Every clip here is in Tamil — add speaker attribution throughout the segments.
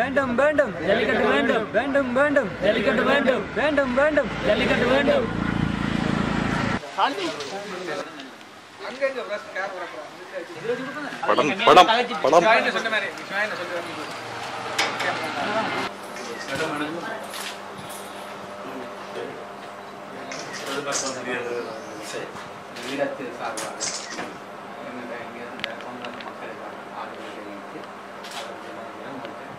Speaker 1: வேண்டும் வேண்டும் ஜல்லிக்கட்டு வேண்டும் வேண்டும் வேண்டும் ஜல்லிக்கட்டு வேண்டும் வேண்டும் வேண்டும் ஜல்லிக்கட்டு வேண்டும்
Speaker 2: படம் படம் படம்
Speaker 3: ஈழத்தில் சார்பாக எங்களுடைய இங்கே இருந்த கொங்கன் மக்களுக்கான ஆதரவு தெரிவித்து அவர்களுடைய உங்களுக்கு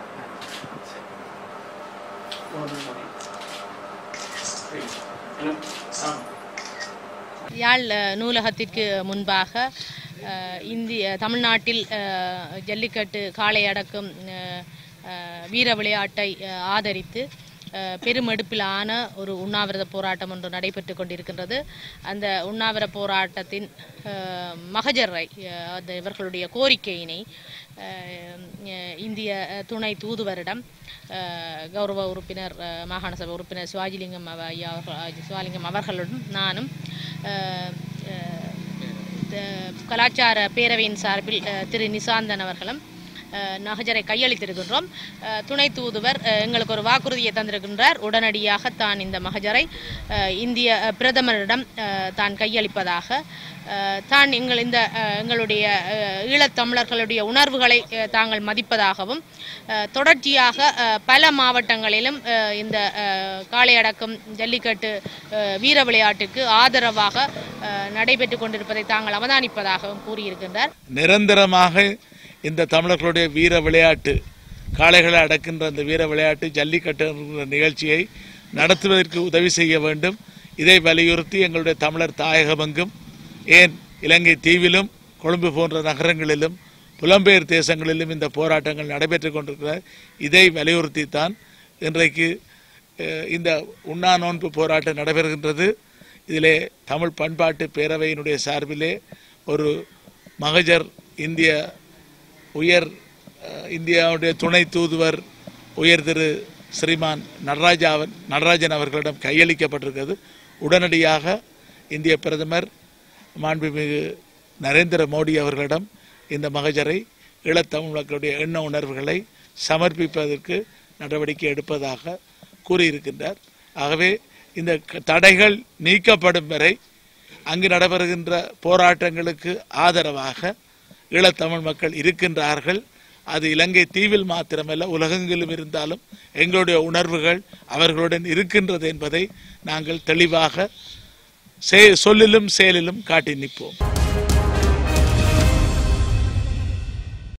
Speaker 4: யாழ் அஹ், நூலகத்திற்கு முன்பாக அஹ், இந்திய தமிழ்நாட்டில் அஹ், ஜல்லிக்கட்டு காளை அடக்கும் அஹ், அஹ், வீர விளையாட்டை அஹ், ஆதரித்து அஹ், பெருமெடுப்பிலான ஒரு உண்ணாவிரத போராட்டம் ஒன்று நடைபெற்று கொண்டிருக்கின்றது அந்த உண்ணாவிர போராட்டத்தின் அஹ், மகஜரை அஹ், அந்த இவர்களுடைய கோரிக்கையினை அஹ், அஹ், இந்திய அஹ், துணை தூதுவரிடம் அஹ், கௌரவ உறுப்பினர் அஹ், மாகாண சபை உறுப்பினர் சிவாஜிலிங்கம் அவ- ஐயா அவர்கள் சிவாலிங்கம் அவர்களுடன் நானும் அஹ், அஹ், த- கலாச்சார பேரவையின் சார்பில் அஹ், திரு நிசாந்தன் அவர்களும் அஹ், நகஜரை கையளித்திருக்கின்றோம் அஹ், துணை தூதுவர் அஹ், எங்களுக்கு ஒரு வாக்குறுதியை தந்திருக்கின்றார் உடனடியாக தான் இந்த மகஜரை அஹ், இந்திய அஹ், பிரதமரிடம் அஹ், தான் கையளிப்பதாக அஹ், தான் எங்கள் இந்த அஹ், எங்களுடைய அஹ், ஈழத்தமிழர்களுடைய உணர்வுகளை அஹ், தாங்கள் மதிப்பதாகவும் அஹ், தொடர்ச்சியாக அஹ், பல மாவட்டங்களிலும் அஹ், இந்த அஹ், காளையடக்கம் ஜல்லிக்கட்டு அஹ், வீர விளையாட்டுக்கு ஆதரவாக அஹ், நடைபெற்று கொண்டிருப்பதை தாங்கள் அவதானிப்பதாகவும் கூறியிருக்கின்றார்
Speaker 5: நிரந்தரமாக இந்த தமிழர்களுடைய வீர விளையாட்டு காளைகளை அடக்கின்ற அந்த வீர விளையாட்டு ஜல்லிக்கட்டு என்கிற நிகழ்ச்சியை நடத்துவதற்கு உதவி செய்ய வேண்டும் இதை வலியுறுத்தி எங்களுடைய தமிழர் தாயகமெங்கும் ஏன் இலங்கை தீவிலும் கொழும்பு போன்ற நகரங்களிலும் புலம்பெயர் தேசங்களிலும் இந்த போராட்டங்கள் நடைபெற்றுக் கொண்டிருக்கிறது இதை வலியுறுத்தித்தான் இன்றைக்கு அஹ், இந்த உண்ணா நோன்பு போராட்டம் நடைபெறுகின்றது இதிலே தமிழ் பண்பாட்டு பேரவையினுடைய சார்பிலே ஒரு மகஜர் இந்திய உயர் அஹ், இந்தியாவுடைய துணை தூதுவர் உயர் திரு ஸ்ரீமான் நடராஜாவன் நடராஜன் அவர்களிடம் கையளிக்கப்பட்டிருக்கிறது உடனடியாக இந்திய பிரதமர் மாண்புமிகு நரேந்திர மோடி அவர்களிடம் இந்த மகஜரை ஈழத்தமிழ் மக்களுடைய எண்ண உணர்வுகளை சமர்ப்பிப்பதற்கு நடவடிக்கை எடுப்பதாக கூறியிருக்கின்றார் ஆகவே இந்த க- தடைகள் நீக்கப்படும் வரை அங்கு நடைபெறுகின்ற போராட்டங்களுக்கு ஆதரவாக ஈழத்தமிழ் மக்கள் இருக்கின்றார்கள் அது இலங்கை தீவில் மாத்திரமல்ல உலகெங்கிலும் இருந்தாலும் எங்களுடைய உணர்வுகள் அவர்களுடன் இருக்கின்றது என்பதை நாங்கள் தெளிவாக செ- சொல்லிலும் செயலிலும் காட்டி நிற்போம்